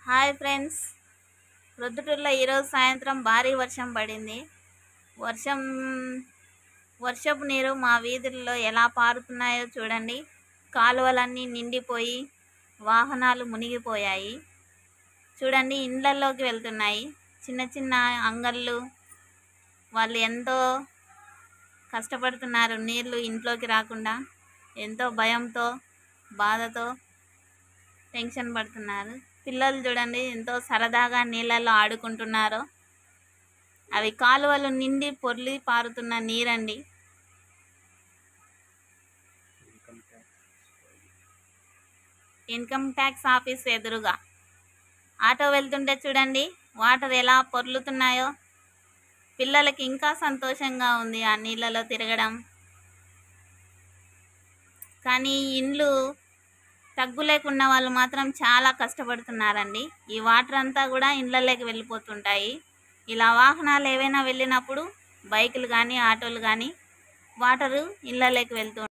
hi friends ప్రొద్దుటూరులో ఈరోజు సాయంత్రం భారీ వర్షం పడింది వర్షం వర్షపు నీరు మా వీధుల్లో ఎలా పారుతున్నాయో చూడండి కాలువలన్నీ నిండిపోయి వాహనాలు మునిగిపోయాయి చూడండి ఇండ్లలోకి వెళ్తున్నాయి చిన్న చిన్న అంగళ్ళు వాళ్ళు ఎంతో కష్టపడుతున్నారు నీళ్ళు ఇంట్లోకి రాకుండా ఎంతో భయంతో బాధతో టెన్షన్ పడుతున్నారు పిల్లలు చూడండి ఎంతో సరదాగా నీళ్ళల్లో ఆడుకుంటున్నారు అవి కాలువలు నిండి పొర్లి పారుతున్న నీరండి ఇన్కమ్ ట్యాక్స్ ఆఫీస్ ఎదురుగా ఆటో వెళ్తుంటే చూడండి వాటర్ ఎలా పొర్లుతున్నాయో పిల్లలకి ఇంకా సంతోషంగా ఉంది ఆ నీళ్ళలో తిరగడం కానీ ఈ ఇండ్లు తగ్గు లేకున్న వాళ్ళు మాత్రం చాలా కష్టపడుతున్నారండి ఈ వాటర్ అంతా కూడా ఇండ్లలోకి వెళ్ళిపోతుంటాయి ఇలా వాహనాలు ఏవైనా వెళ్ళినప్పుడు బైకులు కానీ ఆటోలు కానీ వాటరు ఇళ్ళలోకి వెళ్తూ